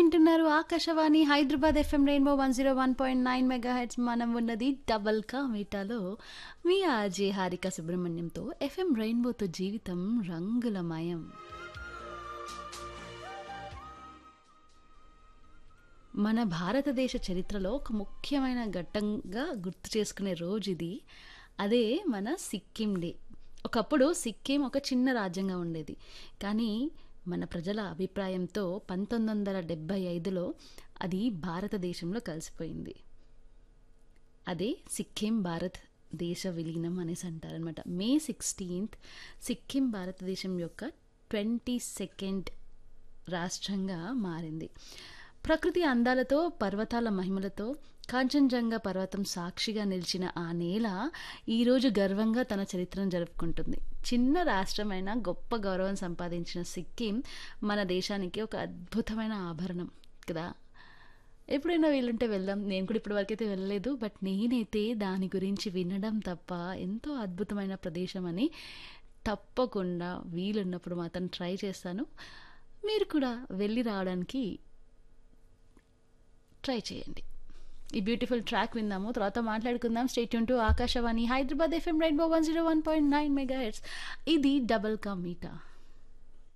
వింటున్నారు Akashvani Hyderabad FM rainbow one zero one point nine mega hits మనం ఉన్నది డబల్ కా మీటాలో మీ ఆర్జే హారిక సుబ్రహ్మణ్యంతో ఎఫ్ఎం రెయిన్బోతో జీవితం రంగులమయం మన భారతదేశ చరిత్రలో ఒక ముఖ్యమైన ఘట్టంగా గుర్తు చేసుకునే రోజు ఇది అదే మన సిక్కిం డే ఒకప్పుడు సిక్కిం ఒక చిన్న రాజ్యంగా ఉండేది కానీ మన ప్రజల అభిప్రాయంతో పంతొమ్మిది వందల డెబ్భై ఐదులో అది భారతదేశంలో కలిసిపోయింది అదే సిక్కిం భారత్ దేశ విలీనం అనేసి అంటారనమాట మే సిక్స్టీన్త్ సిక్కిం భారతదేశం యొక్క ట్వంటీ సెకండ్ రాష్ట్రంగా మారింది ప్రకృతి అందాలతో పర్వతాల మహిమలతో కాంచన్జంగా పర్వతం సాక్షిగా నిలిచిన ఆ నేల ఈరోజు గర్వంగా తన చరిత్రను జరుపుకుంటుంది చిన్న రాష్ట్రమైన గొప్ప గౌరవం సంపాదించిన సిక్కిం మన దేశానికి ఒక అద్భుతమైన ఆభరణం కదా ఎప్పుడైనా వీలుంటే వెళ్దాం నేను కూడా ఇప్పటి వరకైతే వెళ్ళలేదు బట్ నేనైతే దాని గురించి వినడం తప్ప ఎంతో అద్భుతమైన ప్రదేశం అని తప్పకుండా వీలున్నప్పుడు మాత్రం ట్రై చేస్తాను మీరు కూడా వెళ్ళి రావడానికి ట్రై చేయండి ఈ బ్యూటిఫుల్ ట్రాక్ విందాము తర్వాత మాట్లాడుకుందాం stay tuned to Akashvani Hyderabad FM rainbow one zero one point nine mega hits ఇది డబల్ కా మీటా